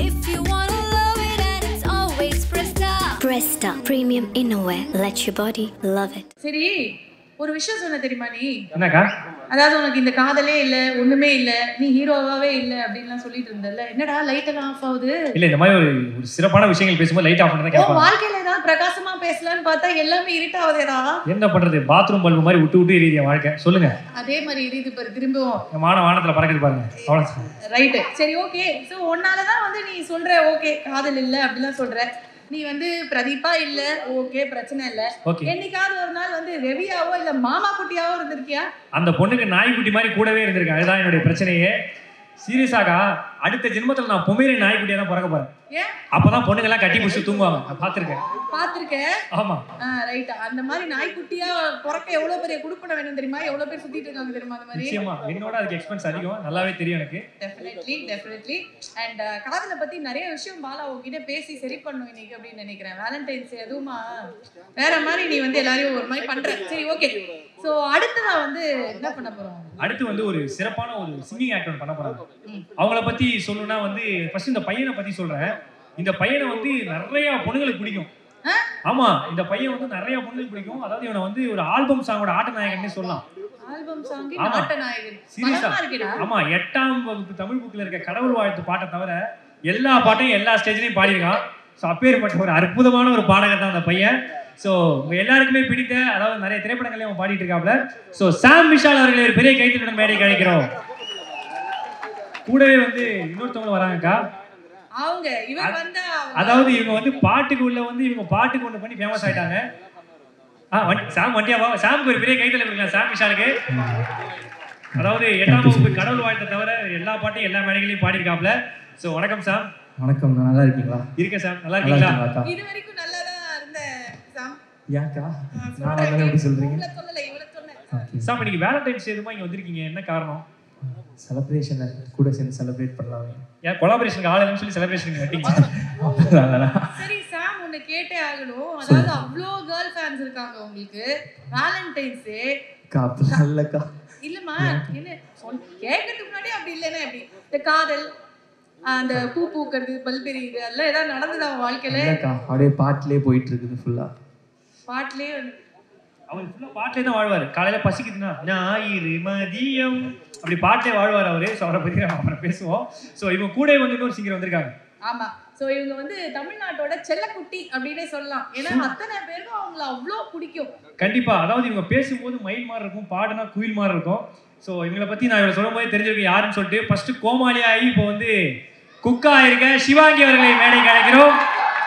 If you wanna love it, and it's always Presta. Presta Premium Innerwear. Let your body love it. சரி ஒரு விஷயம் சொன்ன தெரியுமா நீ என்னக்கா அதாவது உனக்கு இந்த காதலே இல்ல ஒண்ணுமே இல்ல நீ ஹீரோவாவே இல்ல அப்படின்லாம் சொல்லிட்டு இருந்தல்ல என்னடா லைட் எல்லாம் ஆஃப் ஆகுது இல்ல இந்த மாதிரி ஒரு ஒரு சிறப்பான விஷயங்கள் பேசும்போது லைட் ஆஃப் பண்ணி தான் உன் கேட்பாங்க வாழ்க்கையில ஏதாவது பிரகாசமா பேசலாம்னு பார்த்தா எல்லாமே இருட்டாவதேடா என்ன பண்றது பாத்ரூம் பல்பு மாதிரி விட்டு விட்டு எரியுது என் வாழ்க்கை சொல்லுங்க அதே மாதிரி இருக்குது பாரு திரும்பவும் என் மான வானத்துல பறக்குது பாருங்க அவ்வளவு ரைட்டு சரி ஓகே ஸோ உன்னாலதான் வந்து நீ சொல்ற ஓகே காதல் இல்ல அப்படிலாம் சொல்ற நீ வந்து பிரதீபா இல்ல ஓகே பிரச்சனை இல்ல ஓகே என்னைக்காவது ஒரு நாள் வந்து ரெவியாவோ இல்ல மாமா குட்டியாவோ இருந்திருக்கியா அந்த பொண்ணுக்கு நாய்க்குட்டி மாதிரி கூடவே இருந்திருக்கேன் அதுதான் என்னுடைய பிரச்சனையே சீரியஸாக்கா அடுத்த ஜென்மத்துல நான் பொம்மேரி நாய்க்குட்டியா தான் பிறக்க போறேன் ஏன் அப்பதான் பொண்ணுங்க எல்லாம் கட்டி பிடிச்சி தூங்குவாங்க நான் பார்த்திருக்கேன் பாத்திருக்க ஆமா ரைட் அந்த மாதிரி நாய்க்குட்டியா பிறக்க எவ்வளவு பெரிய குடுப்பனை வேணும் தெரியுமா எவ்வளவு பேர் சுத்திட்டு இருக்காங்க தெரியுமா அந்த மாதிரி நிச்சயமா என்னோட அதுக்கு எக்ஸ்பென்ஸ் அதிகம் நல்லாவே தெரியும் எனக்கு டெஃபினெட்லி டெஃபினெட்லி அண்ட் காதலை பத்தி நிறைய விஷயம் பாலா உங்ககிட்ட பேசி சரி பண்ணும் இன்னைக்கு அப்படின்னு நினைக்கிறேன் வேலண்டைன்ஸ் எதுவுமா வேற மாதிரி நீ வந்து எல்லாரையும் ஒரு மாதிரி பண்ற சரி ஓகே சோ அடுத்ததா வந்து என்ன பண்ண போறோம் அடுத்து வந்து ஒரு சிறப்பான ஒரு சிங்கிங் ஆக்ட் ஒன்று பண்ண போறாங்க அவங்கள பத்தி சொல்லணும்னா வந்து ஃபர்ஸ்ட் இந்த பையனை பத்தி சொல்றேன் இந்த பையனை வந்து நிறைய பொண்ணுங்களுக்கு பிடிக்கும் ஆ? ஆமா இந்த பையன் வந்து நிறைய பொண்ணுங்களுக்கு பிடிக்கும் அதாவது இவனை வந்து ஒரு ஆல்பம் சாங்கோட ஆட்ட நாயகன்னே சொல்லலாம் ஆல்பம் சாங் ஆமா. நாட்ட நாயகன் சீரியஸா பலமா இருக்குடா ஆமா எட்டாம் வகுப்பு தமிழ் புக்ல இருக்க கடவுள் வாழ்த்து பாட்டை தவிர எல்லா பாட்டையும் எல்லா ஸ்டேஜ்லயும் பாடியிருக்கான் ஸோ அப்பேற்பட்ட ஒரு அற்புதமான ஒரு பாடகர் தான் அந்த பையன் ஸோ உங்க எல்லாருக்குமே பிடித்த அதாவது நிறைய திரைப்படங்களையும் அவன் பாடிட்டு இருக்காப்ல ஸோ சாம் விஷால் அவர்களை ஒரு பெரிய கைத்தட்டுடன் மேடைக்கு அழைக்கிறோம் கூடவே வந்து இன்னொருத்தவங்க வராங்கக்கா அவங்க இவர் வந்தா அதாவது இவங்க வந்து பாட்டுக்கு உள்ள வந்து இவங்க பாட்டுக்கு ஒன்று பண்ணி ஃபேமஸ் ஆயிட்டாங்க ஆ வண்டி சாம் வண்டியாவா சாமுக்கு ஒரு பெரிய கைத்தல கொடுக்கலாம் சாம் விஷாலுக்கு அதாவது எட்டாம் வகுப்பு கடவுள் வாழ்த்தை தவிர எல்லா பாட்டையும் எல்லா மேடைகளையும் பாடியிருக்காப்ல ஸோ வணக்கம் சாம் வணக்கம் நல்லா இருக்கீங்களா இருக்கேன் சாம் நல்லா நல்லா இருக்கீங்களா இருக்கீங்களாக்கா இது வரைக்கும் நல்லா தான் இருந்த சாம் ஏன்க்கா நான் நான் சொல்றேன். வந்து எப்படி சொல்றீங்க இவ்வளவு சொல்லல இவ்வளவு சொன்னேன் சாம் இன்னைக்கு வேலண்டைன்ஸ் எதுமா இங்க வந்திருக்கீங்க என்ன காரணம் செலிப்ரேஷனை கூட சேர்ந்து செலிப்ரேட் பண்ணலாமே ஏன் கொலாபரேஷனுக்கு ஆள் இல்லைன்னு சொல்லி செலிப்ரேஷன் வட்டீங்க சரி சாம் ஒண்ணு கேட்டே ஆகணும் அதாவது அவ்வளோ கேர்ள் ஃபேன்ஸ் இருக்காங்க உங்களுக்கு வேலண்டைன்ஸ் டே அக்கா அப்படிலாம் இல்லைக்கா இல்லம்மா என்ன சொல்- கேட்கறதுக்கு முன்னாடி அப்படி இல்லைன்னா எப்படி இந்த காதல் ஆஹ் அந்த பூ பூக்கிறது பல்பெரி இது அதெல்லாம் ஏதாவது நடந்ததா அவன் வாழ்க்கையில இல்லைக்கா அப்படியே பாட்டிலே போயிட்டு இருக்குது ஃபுல்லா பாட்டிலே வந்து அவர் ஃபுல்லா பாட்டிலே தான் வாழ்வார் காலையில பசிக்குதுன்னா ஞாயிறு மதியம் அப்படி பாட்டிலே வாழ்வார் அவரு ஸோ அவரை பத்தி நம்ம அப்புறம் பேசுவோம் ஸோ இவங்க கூட வந்து இன்னொரு சிங்கர் வந்திருக்காங்க ஆமா சோ இவங்க வந்து தமிழ்நாட்டோட செல்லக்குட்டி அப்படின்னே சொல்லலாம் ஏன்னா அத்தனை பேருக்கும் அவங்கள அவ்வளோ பிடிக்கும் கண்டிப்பா அதாவது இவங்க பேசும்போது மயில் மாதிரி இருக்கும் பாடுனா குயில் மாதிரி இருக்கும் ஸோ இவங்களை பத்தி நான் இவங்களை சொல்லும் போது தெரிஞ்சிருக்கேன் யாருன்னு சொல்லிட்டு ஃபர்ஸ்ட் கோமாளி ஆகி இப்போ வந்து குக்கா ஆயிருக்க சிவாங்கி அவர்களை மேடைக்கு அழைக்கிறோம்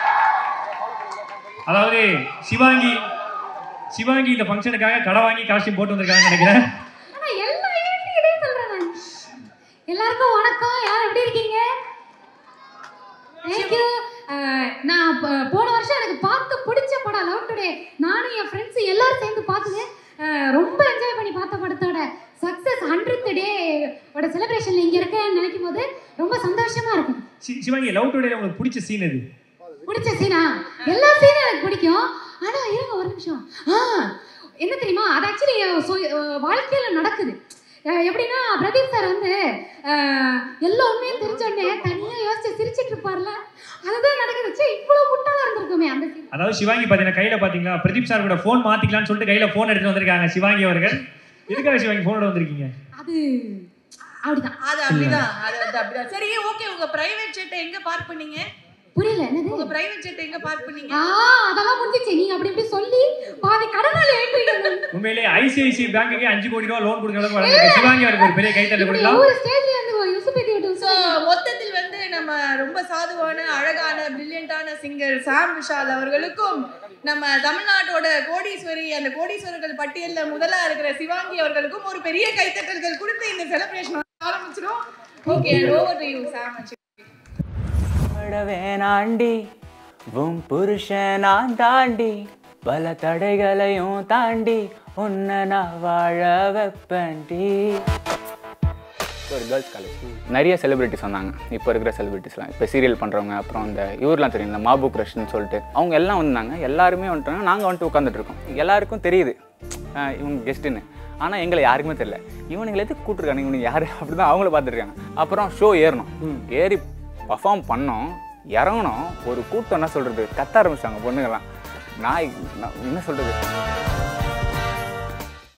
அதாவது சிவாங்கி சிவாங்கி இந்த ஃபங்க்ஷனுக்காக கடை வாங்கி காஸ்டியூம் போட்டு வந்திருக்காங்கன்னு நினைக்கிறேன் ஆனா எல்லா ஈவெண்ட்லயும் இதே சொல்றேன் நான். எல்லாருக்கும் வணக்கம் எல்லாரும் எப்படி இருக்கீங்க தேங்க்யூ நான் ப- போன வருஷம் எனக்கு பார்த்து பிடிச்ச படம் லவ் டுடே நானும் என் ஃப்ரெண்ட்ஸ் எல்லாரும் சேர்ந்து பார்த்துங்க அஹ், ரொம்ப என்ஜாய் பண்ணி பார்த்த படத்தோட சக்ஸஸ் ஹண்ட்ரட் டே ஓட செலிப்ரேஷன்ல இங்க இருக்கேன்னு நினைக்கும் போது ரொம்ப சந்தோஷமா இருக்கு சி- சிவாங்கி லவ் டுடே உங்களுக்கு பிடிச்ச சீன் எது பிடிச்ச சீனா எல்லா சீனும் எனக்கு பிடிக்கும் ஆனா இருங்க ஒரு நிமிஷம் ஆ என்ன தெரியுமா அது ஆக்சுவலி வாழ்க்கையில நடக்குது அஹ் எப்படின்னா பிரதீப் சார் வந்து அஹ், எல்லா உண்மையும் தெரிஞ்ச உடனே தனியா யோசிச்சு சிரிச்சிட்டு இருப்பார்ல அதுதான் நடக்குது சே இவ்வளவு முட்டாளா இருந்திருக்குமே அந்த scene. அதாவது சிவாங்கி பாத்தீங்கன்னா கையில பாத்தீங்களா பிரதீப் சார் கூட ஃபோன் மாத்திக்கலாம்னு சொல்லிட்டு கையில ஃபோன் எடுத்து வந்திருக்காங்க சிவாங்கி அவர்கள் எதுக்காக சிவாங்கி ஃபோனோட வந்திருக்கீங்க அது அப்படிதான் அது அப்படிதான் அது வந்து அப்படிதான் சரி ஓகே உங்க பிரைவேட் ஜெட்டை எங்க பார்க் பண்ணீங்க புரியல என்னது உங்க பிரைவேட் ஜெட்டை எங்க பார்க் பண்ணீங்க ஆ அதெல்லாம் முடிஞ்சிச்சு நீங்க அப்படி இப்படி சொல்லி பாதி கடனால ஏற்றுறீங்க உண்மையிலேயே ஐசிஐசி பேங்க்குக்கு அஞ்சு கோடி ரூபா லோன் கொடுக்குற அளவுக்கு வளர்ந்துருக்கு சிவாங்கி அவருக்கு ஒரு பெரிய கைத்தட்டல் கொடுக்கலாம் ஒவ்வொரு ஸ்டேஜ்ல இருந்து யூசுபேத்தி விட்டு ஸோ மொத்தத்தில் வந்து நம்ம ரொம்ப சாதுவான அழகான பிரில்லியண்டான சிங்கர் சாம் விஷால் அவர்களுக்கும் நம்ம தமிழ்நாட்டோட கோடீஸ்வரி அந்த கோடீஸ்வரர்கள் பட்டியல்ல முதலா இருக்கிற சிவாங்கி அவர்களுக்கும் ஒரு பெரிய கைத்தட்டல்கள் கொடுத்து இந்த செலிப்ரேஷன் ஆரம்பிச்சிடும் okay over to you Sam வாழ வேணாண்டி உன் புருஷன் நான் தாண்டி பல தடைகளையும் தாண்டி உன்னை நான் வாழ வைப்பேன்டி ஒரு கேர்ள்ஸ் காலேஜ் நிறைய செலிபிரிட்டிஸ் வந்தாங்க இப்போ இருக்கிற செலிபிரிட்டிஸ்லாம் இப்போ சீரியல் பண்ணுறவங்க அப்புறம் இந்த இவர்லாம் தெரியும் இந்த மாபு கிருஷ்ணன் சொல்லிட்டு அவங்க எல்லாம் வந்தாங்க எல்லாருமே வந்துட்டாங்க நாங்கள் வந்துட்டு உட்காந்துட்டு இருக்கோம் எல்லாருக்கும் தெரியுது ஆஹ் இவங்க கெஸ்ட்டுன்னு ஆனால் எங்களை யாருக்குமே தெரியல இவனுங்களை எதுக்கு கூப்பிட்ருக்காங்க இவனுக்கு யார் அப்படி தான் அவங்கள பார்த்துருக்காங்க அப்புறம் ஷோ ஏறணும் ஏறி பர்ஃபார்ம் பண்ணோம் இறங்கணும் ஒரு கூட்டம் என்ன சொல்கிறது கத்த ஆரம்பிச்சிட்டாங்க பொண்ணுங்கெல்லாம் நான் நான் என்ன சொல்கிறது